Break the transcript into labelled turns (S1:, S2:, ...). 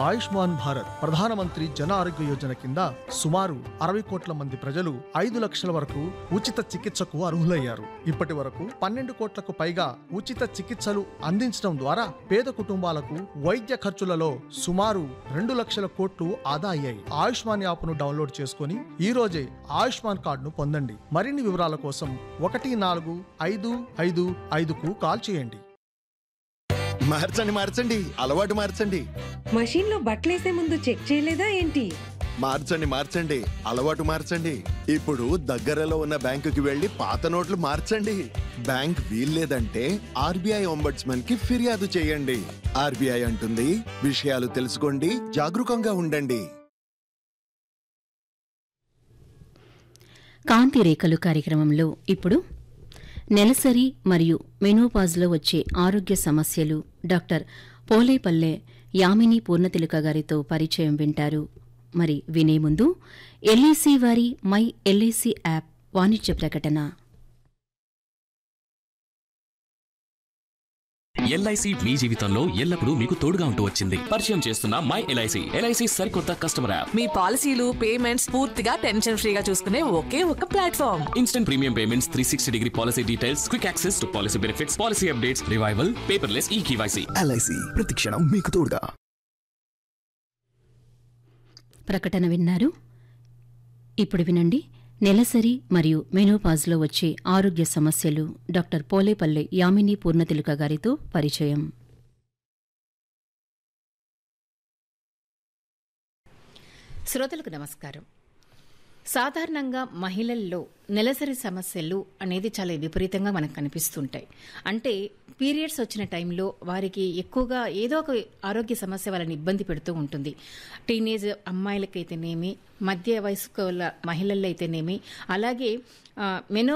S1: ఆయుష్మాన్ భారత్ ప్రధానమంత్రి జన ఆరోగ్య యోజన కింద సుమారు అరవై కోట్ల మంది ప్రజలు ఐదు లక్షల వరకు ఉచిత చికిత్సకు అర్హులయ్యారు ఇప్పటి వరకు పన్నెండు కోట్లకు పైగా ఉచిత చికిత్సలు అందించడం ద్వారా పేద కుటుంబాలకు వైద్య ఖర్చులలో సుమారు రెండు లక్షల కోట్లు ఆదా అయ్యాయి ఆయుష్మాన్ యాప్ను డౌన్లోడ్ చేసుకుని ఈ రోజే ఆయుష్మాన్ కార్డును పొందండి మరిన్ని వివరాల కోసం ఒకటి నాలుగు ఐదు ఐదు ఐదుకు కాల్ చేయండి
S2: మార్చండి మార్చండి అలవాటు మార్చండి
S3: మషీన్లో బట్టలేసే ముందు చెక్ చేయలేదా ఏంటి
S2: మార్చండి మార్చండి అలవాటు మార్చండి ఇప్పుడు దగ్గరలో ఉన్న బ్యాంకుకి వెళ్లి పాత నోట్లు మార్చండి బ్యాంక్ వీల్లేదంటే ఆర్బీఐ ఒంబడ్స్మన్ కి ఫిర్యాదు చేయండి ఆర్బీఐ అంటుంది విషయాలు తెలుసుకోండి జాగరూకంగా ఉండండి
S4: కాంతి రేఖలు కార్యక్రమంలో ఇప్పుడు నెలసరి మరియు మెనోపాజ్లో వచ్చే ఆరోగ్య సమస్యలు డాక్టర్ పోలేపల్లె యామిని పూర్ణతిలక గారితో పరిచయం వింటారు మరి వినే ముందు ఎల్ఐసి వారి మై ఎల్ఐసి యాప్ వాణిజ్య ప్రకటన
S5: ఎల్ఐసి మీ జీవితంలో ఎల్లప్పుడూ మీకు తోడుగా ఉంటూ వచ్చింది పరిచయం చేస్తున్న మై ఎల్ఐసి ఎల్ఐసి సరికొత్త కస్టమర్ యాప్
S6: మీ పాలసీలు పేమెంట్స్ పూర్తిగా టెన్షన్ ఫ్రీగా చూసుకునే ఒకే ఒక platform
S5: instant premium payments three sixty degree policy details quick access to policy benefits policy updates revival paperless e KYC
S7: LIC ప్రతిక్షణం మీకు తోడుగా
S4: ప్రకటన విన్నారు ఇప్పుడు వినండి నెలసరి మరియు మెనోపాజ్లో వచ్చే ఆరోగ్య సమస్యలు డాక్టర్ పోలేపల్లె యామిని పూర్ణతిలక గారితో పరిచయం
S8: శ్రోతలకు నమస్కారం సాధారణంగా మహిళల్లో నెలసరి సమస్యలు అనేది చాలా విపరీతంగా మనకు కనిపిస్తుంటాయి అంటే పీరియడ్స్ వచ్చిన టైంలో వారికి ఎక్కువగా ఏదో ఒక ఆరోగ్య సమస్య వాళ్ళని ఇబ్బంది పెడుతూ ఉంటుంది టీనేజ్ అమ్మాయిలకైతేనేమి మధ్య వయస్కుల మహిళల్లో అయితేనేమి అలాగే ఆ, మెనో